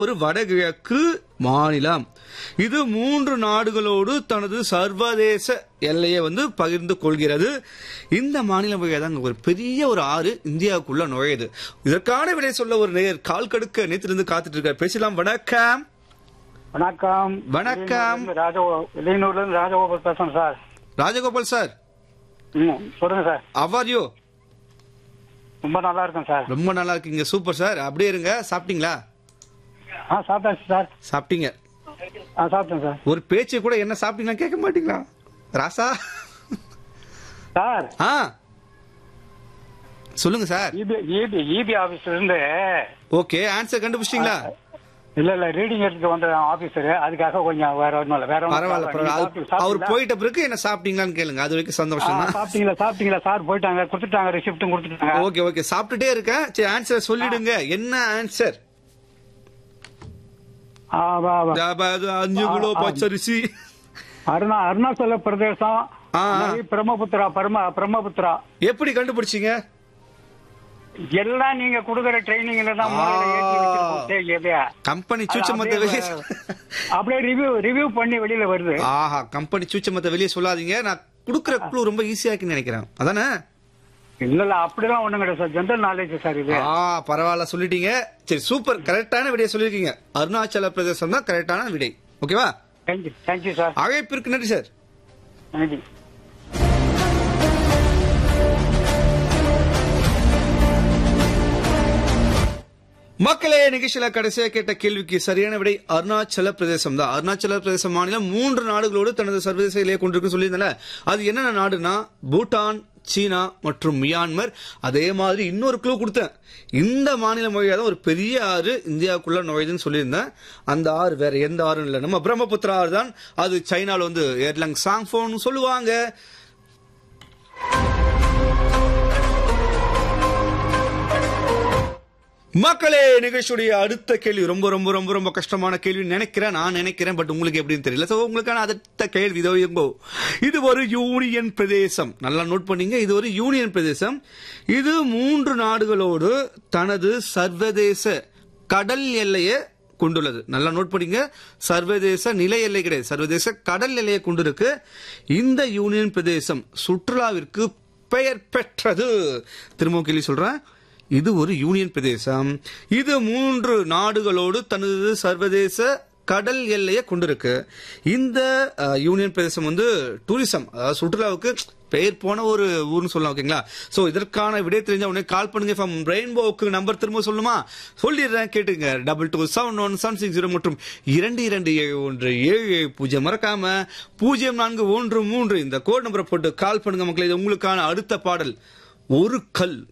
ஒரு வடகிழக்கு மாநிலம் இது மூன்று நாடுகளோடு தனது சர்வதேச எல்லையை வந்து பகிர்ந்து கொள்கிறது இந்த மாநிலம் வழியாக தான் ஒரு பெரிய ஒரு ஆறு இந்தியாவுக்குள்ள நுழையுது இதற்கான விடை சொல்ல ஒரு நேர் கால் கடுக்க நேத்திலிருந்து காத்துட்டு இருக்கார் பேசலாம் வணக்கம் வணக்கம் வணக்கம். ராஜோ வெளியூர்ல இருந்து ராஜகோபால் பேசுறேன் சார் ராஜகோபால் சார் ம், சொல்லுங்க சார் அவர் யூ ரொம்ப நல்லா இருக்கேன் சார் ரொம்ப நல்லா இருக்கீங்க சூப்பர் சார் அப்படியே இருங்க சாப்பிட்டீங்களா ஆ சாப்பிட்டாச்சு சார் சாப்பிட்டீங்க ஆ சாப்பிட்டேன் சார் ஒரு பேச்சு கூட என்ன சாப்பிட்டீங்கன்னா கேட்க மாட்டீங்களா ராசா சார் ஆ சொல்லுங்க சார் இபி இபி இபி ஆபீஸ்ல இருந்து ஓகே ஆன்சர் கண்டுபிடிச்சிட்டீங்களா இல்ல இல்ல ரீடிங் எடுத்துட்டு வந்த ஆபீசர் அதுக்காக கொஞ்சம் வேற ஒண்ணும் இல்ல வேற ஒண்ணும் பரவாயில்ல இல்ல. பரவாயில்ல நீங்க அவர் சாப்பிட்டு- அவர் சாப்பிட்டீங்களா? போயிட்ட பிறகு என்ன சாப்பிட்டீங்களான்னு கேளுங்க அது வரைக்கும் ஆ, சந்தோஷம் தான் சாப்பிட்டீங்களா சாப்பிட்டீங்களா சார் போயிட்டாங்க கொடுத்துட்டாங்க ரிசிப்டும் கொடுத்துட்டாங்க ஓகே ஓகே சாப்பிட்டுட்டே இருக்கேன் சரி ஆன்சர் சொல்லிடுங்க என்ன ஆன்சர் ஆ, வா, வா. அஞ்சு கிலோ ஆ, ஆ. பச்சரிசி அருணா அருணாச்சல பிரதேசம் ஆ, ஆ. நதி பிரம்மபுத்திரா பரம பிரம்மபுத்திரா எப்படி கண்டுபிடிச்சீங்க எல்லாம் நீங்க கொடுக்குற ட்ரைனிங்ல தான் ஆ. மூளையில ஏத்தி வச்சிருக்கோம். சரி, எப்படியா? கம்பெனி அது சூச்சமத்தை அப்படியே வெளியே அப்படியே ரிவ்யூ ரிவ்யூ பண்ணி வெளியில வருது ஆஹா கம்பெனி சூச்சமத்தை வெளியே சொல்லாதீங்க நான் குடுக்குற குழு ரொம்ப ஈஸியா இருக்குன்னு நினைக்கிறேன் அதானே இல்ல இல்ல அப்படிலாம் ஒண்ணும் கிடையாது சார் ஜென்ரல் நாலேஜ் சார் இது ஆ பரவாயில்ல சொல்லிட்டீங்க சரி சூப்பர் கரெக்டான விடையை சொல்லிருக்கீங்க அருணாச்சல பிரதேசம் தான் கரெக்டான விடை ஓகேவா தேங்க்யூ தேங்க்யூ சார் அழைப்பிற்கு நன்றி சார் நன்றி மக்களே நிகழ்ச்சியில கடைசியா கேட்ட கேள்விக்கு சரியான விடை அருணாச்சல பிரதேசம் தான் அருணாச்சல பிரதேச மாநிலம் மூன்று நாடுகளோடு தனது சர்வதேச எல்லையை கொண்டிருக்கு சொல்லியிருந்தல அது என்னென்ன நாடுனா பூட்டான் சீனா மற்றும் மியான்மர் அதே மாதிரி இன்னொரு க்ளூ கொடுத்தேன் இந்த மாநிலம் வழியாக தான் ஒரு பெரிய ஆறு இந்தியாவுக்குள்ள நுழையுதுன்னு சொல்லியிருந்தேன் அந்த ஆறு வேற எந்த ஆறும் இல்லை நம்ம பிரம்மபுத்திரா ஆறு தான் அது சைனால வந்து ஏர்லங் சாங்ஃபோன் சொல்லுவாங்க மக்களே நிகழ்ச்சியுடைய அடுத்த கேள்வி ரொம்ப ரொம்ப ரொம்ப ரொம்ப கஷ்டமான கேள்வி நினைக்கிறேன் நான் நினைக்கிறேன் பட் உங்களுக்கு எப்படின்னு தெரியல சோ உங்களுக்கான அடுத்த கேள்வி இதோ எங்கோ இது ஒரு யூனியன் பிரதேசம் நல்லா நோட் பண்ணீங்க இது ஒரு யூனியன் பிரதேசம் இது மூன்று நாடுகளோடு தனது சர்வதேச கடல் எல்லையை கொண்டுள்ளது நல்லா நோட் பண்ணீங்க சர்வதேச நில எல்லை கிடையாது சர்வதேச கடல் எல்லையை கொண்டிருக்கு இந்த யூனியன் பிரதேசம் சுற்றுலாவிற்கு பெயர் பெற்றது திரும்ப கேள்வி சொல்றேன் இது ஒரு யூனியன் பிரதேசம் இது மூன்று நாடுகளோடு தனது சர்வதேச கடல் எல்லையை கொண்டிருக்கு இந்த அஹ், யூனியன் பிரதேசம் வந்து டூரிசம் அதாவது சுற்றுலாவுக்கு பெயர் போன ஒரு ஊர்னு சொல்லலாம் ஓகேங்களா சோ இதற்கான விடை தெரிஞ்ச உடனே கால் பண்ணுங்க ஃப்ரம் ரெயின்போக்கு நம்பர் திரும்ப சொல்லுமா சொல்லிடுறேன் கேட்டுங்க double two seven one seven six zero மற்றும் இரண்டு இரண்டு ஏழு ஒன்று ஏழு ஏழு பூஜ்ஜியம் மறக்காம பூஜ்ஜியம் நான்கு ஒன்று மூன்று இந்த கோட் நம்பரை போட்டு கால் பண்ணுங்க மக்களே இது உங்களுக்கான அடுத்த பாடல் ஒரு கல்